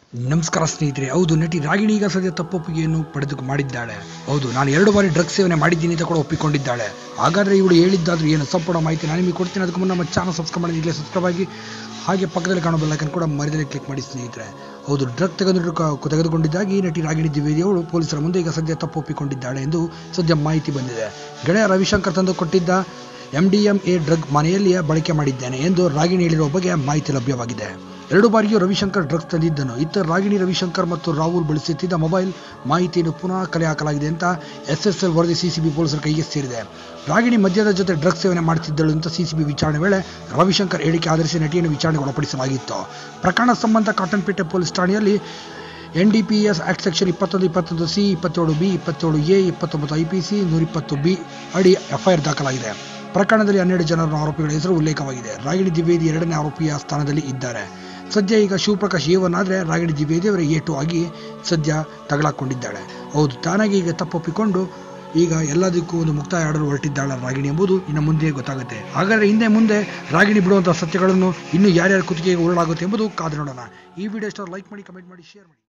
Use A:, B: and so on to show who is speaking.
A: ನಮಸ್ಕಾರ ಸ್ನೇಹಿತರೆ ಹೌದು ನಟಿ ರಾಗಿಣಿ ಈಗ ಸದ್ಯ ತಪ್ಪೊಪ್ಪಿಗೆಯನ್ನು ಪಡೆದು ಮಾಡಿದ್ದಾಳೆ ಹೌದು ನಾನು ಎರಡು ಬಾರಿ ಡ್ರಗ್ಸ್ ಸೇವನೆ ಮಾಡಿದ್ದೀನಿ ಅಂತ ಕೂಡ ಒಪ್ಪಿಕೊಂಡಿದ್ದಾಳೆ ಹಾಗಾದ್ರೆ ಇವಳು ಹೇಳಿದ್ದಾದ್ರೂ ಏನು ಸಂಪೂರ್ಣ ಮಾಹಿತಿ ನಾನು ನಿಮಗೆ ಕೊಡ್ತೀನಿ ಅದಕ್ಕೆ ಮುನ್ನ ನಮ್ಮ ಚಾನಲ್ ಸಬ್ಸ್ಕ್ರೈಬ್ ಮಾಡಿ ಈಗಲೇ ಸಬ್ಸ್ಕ್ರೈಬ್ ಆಗಿ ಹಾಗೆ ಪಕ್ಕದಲ್ಲಿ ಕಾಣೋ ಬೆಲ್ಲೈಕನ್ ಕೂಡ ಮರಿದಲ್ಲಿ ಕ್ಲಿಕ್ ಮಾಡಿ ಸ್ನೇಹಿತರೆ ಹೌದು ಡ್ರಗ್ ತೆಗೆದು ತೆಗೆದುಕೊಂಡಿದ್ದಾಗಿ ನಟಿ ರಾಗಿಣಿ ದ್ವಿವೇದಿ ಅವಳು ಪೊಲೀಸರ ಮುಂದೆ ಈಗ ಸದ್ಯ ತಪ್ಪು ಒಪ್ಪಿಕೊಂಡಿದ್ದಾಳೆ ಎಂದು ಸದ್ಯ ಮಾಹಿತಿ ಬಂದಿದೆ ಗೆಳೆಯ ರವಿಶಂಕರ್ ತಂದು ಕೊಟ್ಟಿದ್ದ M D M A drug ಮನೆಯಲ್ಲಿಯೇ ಬಳಕೆ ಮಾಡಿದ್ದೇನೆ ಎಂದು ರಾಗಿಣಿ ಹೇಳಿರುವ ಬಗ್ಗೆ ಮಾಹಿತಿ ಲಭ್ಯವಾಗಿದೆ ಎರಡು ಬಾರಿಯೂ ರವಿಶಂಕರ್ ಡ್ರಗ್ಸ್ ತಂದಿದ್ದನು ಇತ್ತ ರಾಗಿಣಿ ರವಿಶಂಕರ್ ಮತ್ತು ರಾಹುಲ್ ಬಳಸುತ್ತಿದ್ದ ಮೊಬೈಲ್ ಮಾಹಿತಿಯನ್ನು ಪುನಃ ಕಲೆ ಹಾಕಲಾಗಿದೆ ಅಂತ ಎಸ್ಎಸ್ಎಲ್ ವರದಿ ಸಿಸಿಬಿ ಪೊಲೀಸರ ಕೈಗೆ ಸೇರಿದೆ ರಾಗಿಣಿ ಮದ್ಯದ ಜೊತೆ ಡ್ರಗ್ಸ್ ಸೇವನೆ ಮಾಡುತ್ತಿದ್ದಳು ಅಂತ ಸಿಸಿಬಿ ವಿಚಾರಣೆ ವೇಳೆ ರವಿಶಂಕರ್ ಹೇಳಿಕೆ ಆಧರಿಸಿ ನಟಿಯನ್ನು ವಿಚಾರಣೆಗೆ ಒಳಪಡಿಸಲಾಗಿತ್ತು ಪ್ರಕರಣ ಸಂಬಂಧ ಕಾಟನ್ಪೇಟೆ ಪೊಲೀಸ್ ಠಾಣೆಯಲ್ಲಿ N D P S act section ಇಪ್ಪತ್ತೊಂದು ಇಪ್ಪತ್ತೊಂದು ಸಿ ಇಪ್ಪತ್ತೇಳು ಬಿ ಇಪ್ಪತ್ತೇಳು ಎ ಇಪ್ಪತ್ತೊಂಬತ್ತು ಐ ಪಿ ಸಿ ನೂರಿಪ್ಪತ್ತು ಬಿ ಅಡಿ ಎಫ್ಐಆರ್ ದಾಖಲಾಗಿದೆ ಪ್ರಕರಣದಲ್ಲಿ ಹನ್ನೆರಡು ಜನರ ಆರೋಪಿಗಳ ಹೆಸರು ಉಲ್ಲೇಖವಾಗಿದೆ ರಾಗಿಣಿ ದ್ವಿವೇದಿ ಎರಡನೇ ಆರೋಪಿಯ ಸ್ಥಾನದಲ್ಲಿ ಇದ್ದಾರೆ ಸದ್ಯ ಈಗ ಶಿವಪ್ರಕಾಶ್ ಎ ಒನ್ ಆದರೆ ರಾಗಿಣಿ ದ್ವಿವೇದಿ ಅವರ ಎ ಟು ಆಗಿ ಸದ್ಯ ತಗಲಾಕೊಂಡಿದ್ದಾಳೆ ಹೌದು ತಾನಾಗಿ ಈಗ ತಪ್ಪೊಪ್ಪಿಕೊಂಡು ಈಗ ಎಲ್ಲದಕ್ಕೂ ಒಂದು ಮುಕ್ತಾಯ ಆಡಲು ಹೊರಟಿದ್ದಾಳೆ ರಾಗಿಣಿ ಎಂಬುದು ಇನ್ನು ಮುಂದೆ ಗೊತ್ತಾಗುತ್ತೆ ಹಾಗಾದರೆ ಹಿಂದೆ ಮುಂದೆ ರಾಗಿಣಿ ಬಿಡುವಂತಹ ಸತ್ಯಗಳನ್ನು ಇನ್ನು ಯಾರ್ಯಾರ ಕುತ್ತಿಗೆಗೆ ಉರುಳಾಗುತ್ತೆ ಎಂಬುದು ಕಾದು ನೋಡೋಣ ಈ ವಿಡಿಯೋ ಇಷ್ಟ ಲೈಕ್ ಮಾಡಿ ಕಮೆಂಟ್ ಮಾಡಿ ಶೇರ್ ಮಾಡಿ